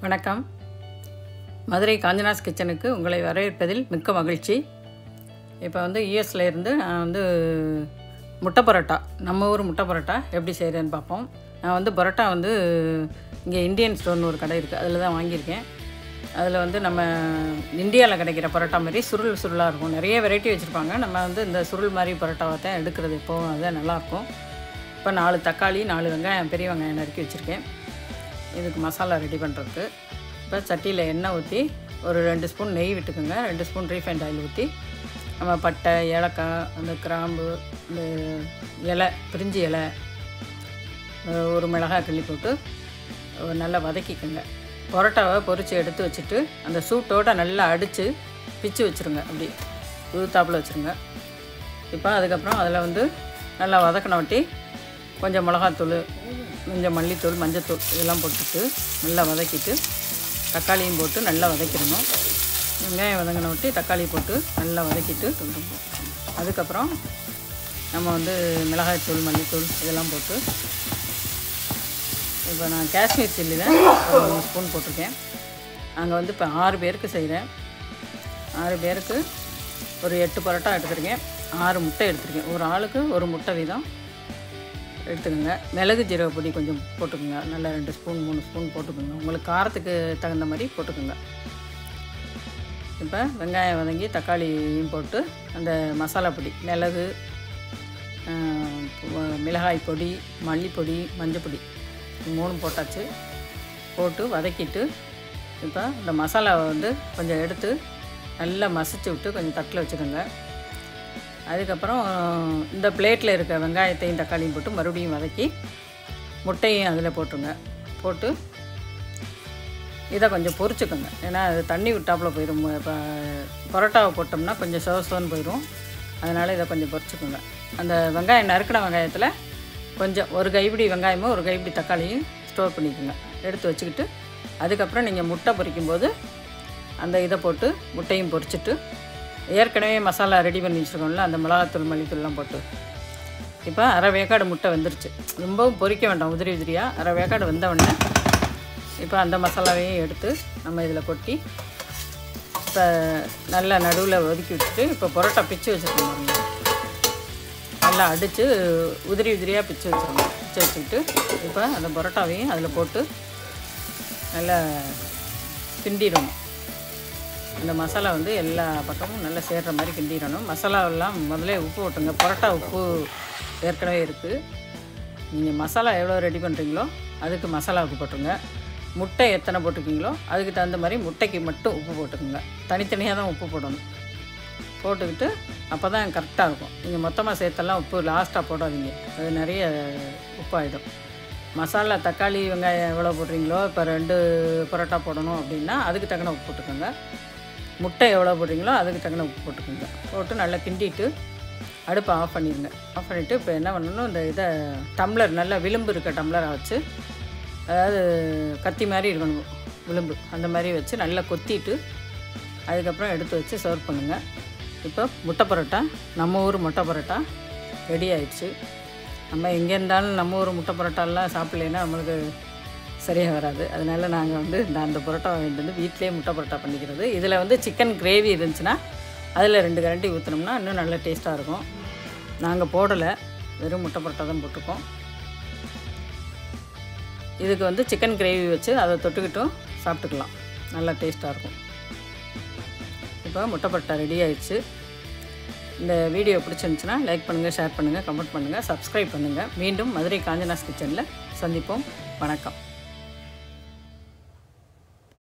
வணக்கம் மதுரை காஞ்சனாஸ் கிச்சனுக்கு உங்களை வரவேற்பதில் மிக்க மகிழ்ச்சி இப்போ வந்து யூஎஸ்ல இருந்து நான் வந்து முட்டை பரோட்டா நம்ம ஊர் முட்டை பரோட்டா எப்படி செய்கிறேன்னு பார்ப்போம் நான் வந்து பரோட்டா வந்து இங்கே இந்தியன் ஸ்டோர்னு ஒரு கடை இருக்குது அதில் தான் வாங்கியிருக்கேன் அதில் வந்து நம்ம இந்தியாவில் கிடைக்கிற பரோட்டா மாதிரி சுருள் சுருளாக இருக்கும் நிறைய வெரைட்டி வச்சுருப்பாங்க நம்ம வந்து இந்த சுருள் மாதிரி பரோட்டாவை தான் எடுக்கிறது இப்போவும் அதுதான் நல்லாயிருக்கும் இப்போ நாலு தக்காளி நாலு வெங்காயம் பெரிய வெங்காயம் நறுக்கி வச்சுருக்கேன் இதுக்கு மசாலா ரெடி பண்ணுறதுக்கு இப்போ சட்டியில் எண்ணெய் ஊற்றி ஒரு ரெண்டு ஸ்பூன் நெய் விட்டுக்கோங்க ரெண்டு ஸ்பூன் ரீஃபைண்ட் ஆயில் ஊற்றி நம்ம பட்டை ஏலக்காய் அந்த கிராம்பு இந்த இலை பிரிஞ்சி இலை அஹ் ஒரு மிளகாய் கிள்ளி போட்டு அஹ் நல்லா வதக்கிக்கோங்க பரோட்டாவை பொரித்து எடுத்து வச்சுட்டு அந்த சூட்டோடு நல்லா அடித்து பிச்சு வச்சுருங்க அப்படி உதுத்தாப்பில் வச்சுருங்க இப்போ அதுக்கப்புறம் அதில் வந்து நல்லா வதக்கின வட்டி கொஞ்சம் மிளகாத்தூள் கொஞ்சம் மல்லித்தூள் மஞ்சத்தூள் இதெல்லாம் போட்டுட்டு நல்லா வதக்கிட்டு தக்காளியும் போட்டு நல்லா வதக்கிடணும் வெங்காயம் வதங்கின வட்டி தக்காளி போட்டு நல்லா வதக்கிட்டு அதுக்கப்புறம் நம்ம வந்து மிளகாய்த்தூள் மல்லித்தூள் இதெல்லாம் போட்டு இப்போ நான் காஷ்மீர் சில்லி தான் ஒரு மூணு ஸ்பூன் போட்டிருக்கேன் அங்கே வந்து இப்போ ஆறு பேருக்கு செய்கிறேன் ஆறு பேருக்கு ஒரு எட்டு பரோட்டா எடுத்துருக்கேன் ஆறு முட்டை எடுத்துருக்கேன் ஒரு ஆளுக்கு ஒரு முட்டை வீதம் எடுத்துக்கோங்க மிளகு ஜீரக பொடி கொஞ்சம் போட்டுக்கோங்க நல்லா ரெண்டு ஸ்பூன் மூணு ஸ்பூன் போட்டுக்கோங்க உங்களுக்கு காரத்துக்கு தகுந்த மாதிரி போட்டுக்கோங்க இப்போ வெங்காயம் வதங்கி தக்காளியும் போட்டு அந்த மசாலா பொடி மிளகு ஆஹ், பு- மிளகாய் பொடி மல்லிப்பொடி மஞ்சள் பொடி இது மூணும் போட்டாச்சு போட்டு வதக்கிட்டு இப்போ இந்த மசாலாவை வந்து கொஞ்சம் எடுத்து நல்லா மசிச்சு விட்டு கொஞ்சம் தட்டில் வச்சுக்கோங்க அதுக்கப்புறம் இந்த பிளேட்டில் இருக்க வெங்காயத்தையும் தக்காளியும் போட்டு மறுபடியும் வதக்கி முட்டையும் அதில் போட்டுருங்க போட்டு இதை கொஞ்சம் பொரிச்சுக்கோங்க ஏன்னா அது தண்ணி விட்டாப்புல போயிடும் இப்போ பரோட்டாவை போட்டோம்னா கொஞ்சம் சவசவன்னு போயிடும் அதனால் இதை கொஞ்சம் பொரிச்சுக்கோங்க அந்த வெங்காயம் நறுக்கின வெங்காயத்தில் கொஞ்சம் ஒரு கைப்பிடி வெங்காயமும் ஒரு கைப்பிடி தக்காளியும் ஸ்டோர் பண்ணிக்கோங்க எடுத்து வச்சுக்கிட்டு அதுக்கப்புறம் நீங்கள் முட்டை பொரிக்கும்போது அந்த இதை போட்டு முட்டையும் பொரிச்சிட்டு ஏற்கனவே மசாலா ரெடி பண்ணி வச்சுருக்கோம்ல அந்த மிளகாத்தூள் மல்லித்தூள்லாம் போட்டு இப்போ அரை வேக்காடு முட்டை வெந்துருச்சு ரொம்பவும் பொரிக்க வேண்டாம் உதிரி உதிரியாக அரை வேக்காடு வெந்த உடனே இப்போ அந்த மசாலாவையும் எடுத்து நம்ம இதில் கொட்டி இப்போ நல்லா நடுவில் ஒதுக்கி விட்டுட்டு இப்போ பரோட்டா பிச்சு வச்சுருக்கோம் பாருங்க நல்லா அடித்து உதிரி உதிரியாக பிச்சு வச்சுருங்க பிச்சு வச்சுக்கிட்டு இப்போ அந்த பரோட்டாவையும் அதில் போட்டு நல்லா கிண்டிடணும் இந்த மசாலா வந்து எல்லா பக்கமும் நல்லா சேர்ற மாதிரி கிண்டிடணும் மசாலாவெல்லாம் முதல்ல உப்பு போட்டுங்க பரோட்டா உப்பு ஏற்கனவே இருக்குது நீங்கள் மசாலா எவ்வளோ ரெடி பண்ணுறீங்களோ அதுக்கு மசாலா உப்பு போட்டுருங்க முட்டை எத்தனை போட்டிருக்கீங்களோ அதுக்கு தகுந்த மாதிரி முட்டைக்கு மட்டும் உப்பு போட்டுக்கோங்க தனித்தனியாக தான் உப்பு போடணும் போட்டுக்கிட்டு அப்போ தான் கரெக்டாக இருக்கும் நீங்கள் மொத்தமாக சேர்த்தெல்லாம் உப்பு லாஸ்ட்டாக போடாதீங்க அது நிறைய உப்பாயிடும் மசாலா தக்காளி வெங்காயம் எவ்வளோ போடுறீங்களோ இப்போ ரெண்டு பரோட்டா போடணும் அப்படின்னா அதுக்கு தக்கன உப்பு போட்டுக்கோங்க முட்டை எவ்வளோ போடுறீங்களோ அதுக்கு தக்கன உப்பு போட்டுக்கோங்க போட்டு நல்லா கிண்டிட்டு அடுப்பை ஆஃப் பண்ணிடுங்க ஆஃப் பண்ணிவிட்டு இப்போ என்ன பண்ணணும் இந்த இதை டம்ளர் நல்லா விளிம்பு இருக்க டம்ளரை வச்சு அதாவது கத்தி மாதிரி இருக்கணும் விளிம்பு அந்த மாதிரி வச்சு நல்லா கொத்திட்டு அதுக்கப்புறம் எடுத்து வச்சு சர்வ் பண்ணுங்கள் இப்போ முட்டை பரோட்டா நம்ம ஊர் முட்டை பரோட்டா ரெடி ஆயிடுச்சு நம்ம எங்கே இருந்தாலும் நம்ம ஊர் முட்டை பரோட்டாலாம் சாப்பிட்லேன்னா நம்மளுக்கு சரியாக வராது அதனால நாங்கள் வந்து இந்த அந்த பரோட்டா வாங்கிட்டு வந்து வீட்டிலேயே முட்டை பரோட்டா பண்ணிக்கிறது இதில் வந்து சிக்கன் கிரேவி இருந்துச்சுன்னா அதில் ரெண்டு கரண்டி ஊற்றினோம்னா இன்னும் நல்ல டேஸ்ட்டாக இருக்கும் நாங்கள் போடலை வெறும் முட்டை பரோட்டா தான் போட்டிருக்கோம் இதுக்கு வந்து சிக்கன் கிரேவி வச்சு அதை தொட்டுக்கிட்டும் சாப்பிட்டுக்கலாம் நல்லா டேஸ்ட்டாக இருக்கும் இப்போ முட்டை பரோட்டா ரெடி ஆயிடுச்சு இந்த வீடியோ பிடிச்சிருந்துச்சுன்னா லைக் பண்ணுங்கள் ஷேர் பண்ணுங்கள் கமெண்ட் பண்ணுங்கள் சப்ஸ்கிரைப் பண்ணுங்கள் மீண்டும் மதுரை காஞ்சனாஸ் கிச்சனில் சந்திப்போம் வணக்கம்